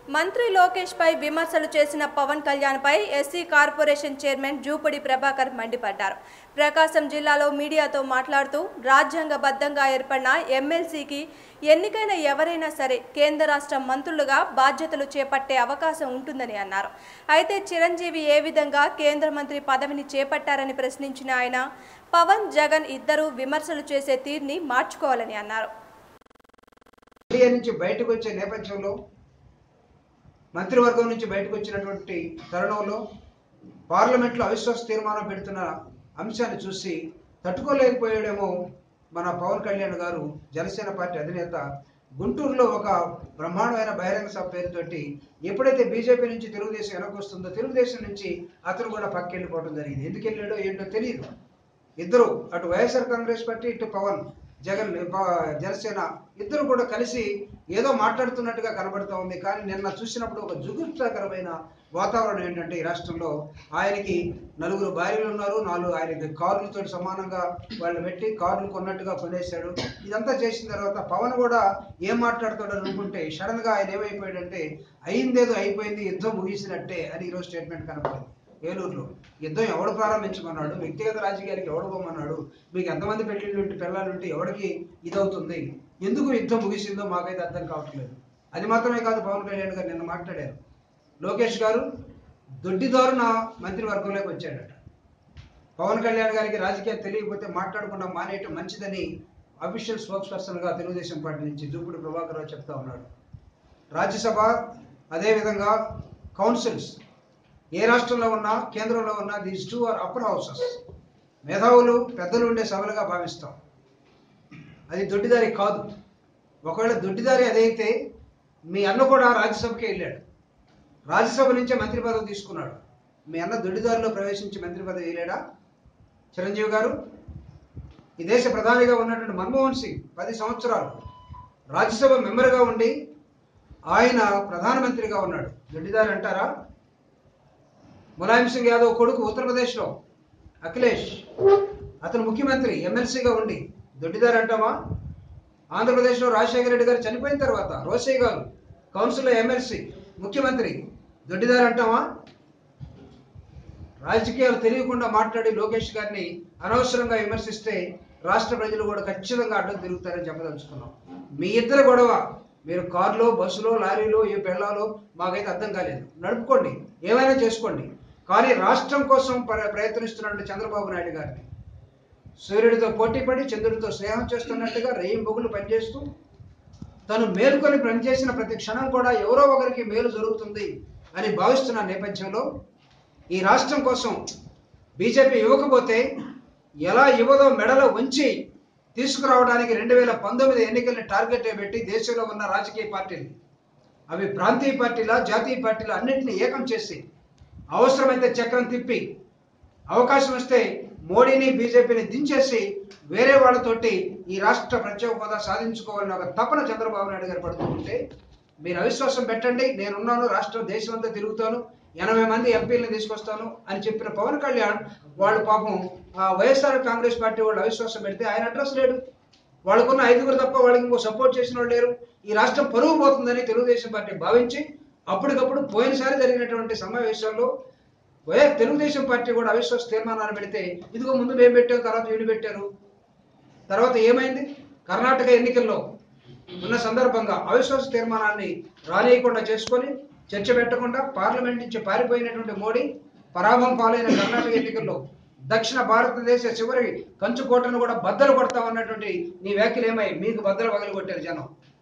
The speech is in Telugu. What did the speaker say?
మంత్రి లోకేష్ పై విమర్శలు చేసిన పవన్ కళ్యాణ్ పై SC corporation chairman Jupudi Prabhakar మండిపడ్డారు ప్రకాశం జిల్లాలో మీడియాతో మాట్లాడుతూ రాజ్యాంగబద్ధంగా ఏర్పడిన ఎమ్మెల్సీకి ఎన్నికైన ఎవరైనా సరే కేంద్ర రాష్ట్ర మంత్రులుగా బాధ్యతలు చేపట్టే అవకాశం ఉంటుందని అన్నారు అయితే చిరంజీవి ఏ విధంగా కేంద్ర మంత్రి పదవిని చేపట్టారని ప్రశ్నించిన ఆయన పవన్ జగన్ ఇద్దరూ విమర్శలు చేసే తీరుని మార్చుకోవాలని అన్నారు ఇండియా నుంచి బయటకు వచ్చే నేపథ్యంలో మంత్రివర్గం నుంచి బయటకు వచ్చినటువంటి తరుణంలో పార్లమెంట్లో అవిశ్వాస తీర్మానం పెడుతున్న అంశాన్ని చూసి తట్టుకోలేకపోయాడేమో మన పవన్ కళ్యాణ్ గారు జనసేన పార్టీ అధినేత గుంటూరులో ఒక బ్రహ్మాండమైన బహిరంగ సభ పేరుతోటి ఎప్పుడైతే బీజేపీ నుంచి తెలుగుదేశం వెనక్కి వస్తుందో తెలుగుదేశం నుంచి అతను కూడా పక్కకి వెళ్ళిపోవడం జరిగింది ఎందుకు వెళ్ళాడో ఏంటో తెలియదు ఇద్దరు అటు వైఎస్ఆర్ కాంగ్రెస్ పార్టీ ఇటు పవన్ జగన్ ప- జనసేన ఇద్దరు కూడా కలిసి ఏదో మాట్లాడుతున్నట్టుగా కనబడుతూ ఉంది కానీ నిన్న చూసినప్పుడు ఒక జుగుప్సాకరమైన వాతావరణం ఏంటంటే ఈ రాష్ట్రంలో ఆయనకి నలుగురు భార్యలు ఉన్నారు నాలుగు ఆయనకి కార్లతో సమానంగా వాళ్ళు పెట్టి కార్లు కొన్నట్టుగా కొనేశాడు ఇదంతా చేసిన తర్వాత పవన్ కూడా ఏం మాట్లాడతాడో అనుకుంటే సడన్ గా ఆయన ఏమైపోయాడంటే అయిందేదో అయిపోయింది యుద్ధం ముగిసినట్టే అని ఈరోజు స్టేట్మెంట్ కనపడింది ఏలూరులో యుద్ధం ఎవడు ప్రారంభించమన్నాడు వ్యక్తిగత రాజకీయాలకు ఎవడు పోమన్నాడు మీకు ఎంతమంది పెళ్లిళ్ళు ఉంటే పిల్లలు ఉంటే ఎవరికి ఇదవుతుంది ఎందుకు యుద్ధం ముగిసిందో మాకైతే అర్థం కావట్లేదు అది మాత్రమే కాదు పవన్ కళ్యాణ్ గారు నిన్న మాట్లాడారు లోకేష్ గారు దొడ్డిదారున మంత్రివర్గంలోకి వచ్చాడట పవన్ కళ్యాణ్ గారికి రాజకీయాలు తెలియకపోతే మాట్లాడకుండా మానేయటం మంచిదని అఫీషియల్ స్పోక్స్ పర్సన్గా తెలుగుదేశం పార్టీ నుంచి జూపుడు ప్రభాకర్ రావు చెప్తా ఉన్నాడు రాజ్యసభ అదేవిధంగా కౌన్సిల్స్ ఏ రాష్ట్రంలో ఉన్నా కేంద్రంలో ఉన్నా these two are upper houses మేధావులు పెద్దలు ఉండే సభలుగా భావిస్తాం అది దొడ్డిదారి కాదు ఒకవేళ దొడ్డిదారి అదైతే మీ అన్న కూడా రాజ్యసభకే వెళ్ళాడు రాజ్యసభ నుంచే మంత్రి పదవి తీసుకున్నాడు మీ అన్న దొడ్డిదారిలో ప్రవేశించి మంత్రి పదవి వేయలేడా చిరంజీవి గారు ఈ దేశ ప్రధానిగా ఉన్నటువంటి మన్మోహన్ సింగ్ పది సంవత్సరాలు రాజ్యసభ మెంబర్గా ఉండి ఆయన ప్రధానమంత్రిగా ఉన్నాడు దొడ్డిదారి అంటారా ములాయం సింగ్ యాదవ్ కొడుకు ఉత్తరప్రదేశ్లో అఖిలేష్ అతను ముఖ్యమంత్రి ఎమ్మెల్సీగా ఉండి దొడ్డిదారి అంటామా ఆంధ్రప్రదేశ్లో రాజశేఖర రెడ్డి గారు చనిపోయిన తర్వాత రోసయ్య గారు కౌన్సిల్లో ఎమ్మెల్సీ ముఖ్యమంత్రి దొడ్డిదారి అంటామా రాజకీయాలు తెలియకుండా మాట్లాడి లోకేష్ గారిని అనవసరంగా విమర్శిస్తే రాష్ట్ర ప్రజలు కూడా ఖచ్చితంగా అడ్డం తిరుగుతారని చెప్పదలుచుకున్నాం మీ ఇద్దరు గొడవ మీరు కారులో బస్సులో లారీలో ఏ పెళ్ళాలో మాకైతే అర్థం కాలేదు నడుపుకోండి ఏమైనా చేసుకోండి కానీ రాష్ట్రం కోసం ప్ర- ప్రయత్నిస్తున్నటువంటి చంద్రబాబు నాయుడు గారిని సూర్యుడితో పోటీపడి చంద్రుడితో స్నేహం చేస్తున్నట్టుగా రేయి బొగులు పనిచేస్తూ తను మేలుకొని పనిచేసిన ప్రతి క్షణం కూడా ఎవరో ఒకరికి మేలు జరుగుతుంది అని భావిస్తున్న నేపథ్యంలో ఈ రాష్ట్రం కోసం బీజేపీ ఇవ్వకపోతే ఎలా ఇవ్వదో మెడలో ఉంచి తీసుకురావడానికి రెండు వేల పంతొమ్మిది ఎన్నికల్ని టార్గెట్ పెట్టి దేశంలో ఉన్న రాజకీయ పార్టీలు అవి ప్రాంతీయ పార్టీల జాతీయ పార్టీల అన్నింటినీ ఏకం చేసి అవసరమైతే చక్రం తిప్పి అవకాశం వస్తే మోడీని బీజేపీని దించేసి వేరే వాళ్ళతోటి ఈ రాష్ట్ర ప్రత్యేక హోదా సాధించుకోవాలని ఒక తపన చంద్రబాబు నాయుడు గారు పడుతుంటే మీరు అవిశ్వాసం పెట్టండి నేనున్నాను రాష్ట్రం దేశం అంతా తిరుగుతాను ఎనభై మంది ఎంపీలను తీసుకొస్తాను అని చెప్పిన పవన్ కళ్యాణ్ వాళ్ళు పాపం ఆ వైఎస్ఆర్ కాంగ్రెస్ పార్టీ వాళ్ళు అవిశ్వాసం పెడితే ఆయన అడ్రస్ లేడు వాళ్ళకున్న ఐదుగురు తప్ప వాళ్ళకి ఇంకో సపోర్ట్ చేసిన వాళ్ళు లేరు ఈ రాష్ట్రం పరువు పోతుందని తెలుగుదేశం పార్టీ భావించి అప్పటికప్పుడు పోయినసారి జరిగినటువంటి సమావేశాల్లో వైఎస్ తెలుగుదేశం పార్టీ కూడా అవిశ్వాస తీర్మానాన్ని పెడితే ఇదిగో ముందు మేము పెట్టాం తర్వాత వీళ్ళు పెట్టారు తర్వాత ఏమైంది కర్ణాటక ఎన్నికల్లో ఉన్న సందర్భంగా అవిశ్వాస తీర్మానాన్ని రానియకుండా చేసుకొని చర్చ పెట్టకుండా పార్లమెంట్ నుంచి పారిపోయినటువంటి మోడీ పరాభం పాలైన కర్ణాటక ఎన్నికల్లో దక్షిణ భారతదేశ చివరి కంచుకోటను కూడా బద్దలు కొడతామన్నటువంటి నీ వ్యాఖ్యలు ఏమై మీకు బద్దలు పగలు కొట్టారు జనం